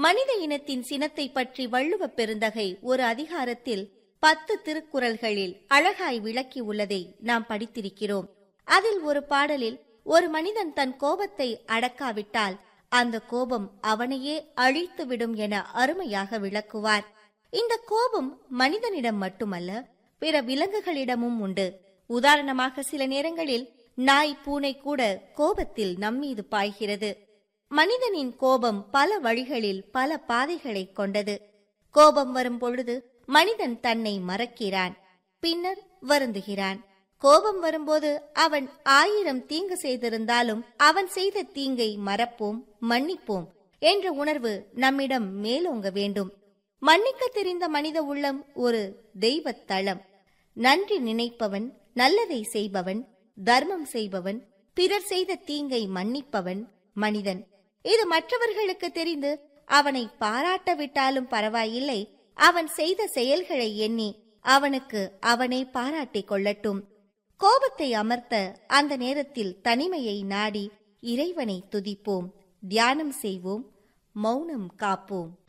மனித இனத்தின் சினத்தை பற்றி வள்ளுவ பெருந்தகை ஒரு அதிகாரத்தில் பத்து திருக்குறள்களில் அழகாய் விளக்கி உள்ளதை நாம் படித்திருக்கிறோம் அதில் ஒரு பாடலில் ஒரு மனிதன் தன் கோபத்தை அடக்காவிட்டால் அந்த கோபம் அவனையே அழித்துவிடும் என அருமையாக விளக்குவார் இந்த கோபம் மனிதனிடம் மட்டுமல்ல பிற விலங்குகளிடமும் உண்டு உதாரணமாக சில நேரங்களில் நாய் பூனை கூட கோபத்தில் நம்மீது பாய்கிறது மனிதனின் கோபம் பல வழிகளில் பல பாதைகளை கொண்டது கோபம் வரும் பொழுது மனிதன் தன்னை மறக்கிறான் பின்னர் வருந்துகிறான் கோபம் வரும்போது அவன் ஆயிரம் தீங்கு செய்திருந்தாலும் அவன் செய்த தீங்கை மறப்போம் மன்னிப்போம் என்ற உணர்வு நம்மிடம் மேலோங்க வேண்டும் மன்னிக்க தெரிந்த மனித உள்ளம் ஒரு தெய்வத் தளம் நன்றி நினைப்பவன் நல்லதை செய்பவன் தர்மம் செய்பவன் பிறர் செய்த தீங்கை மன்னிப்பவன் மனிதன் இது மற்றவர்களுக்கு தெரிந்து அவனை பாராட்டவிட்டாலும் பரவாயில்லை அவன் செய்த செயல்களை எண்ணி அவனுக்கு அவனை பாராட்டிக் கொள்ளட்டும் கோபத்தை அமர்த்த அந்த நேரத்தில் தனிமையை நாடி இறைவனை துதிப்போம் தியானம் செய்வோம் மௌனம் காப்போம்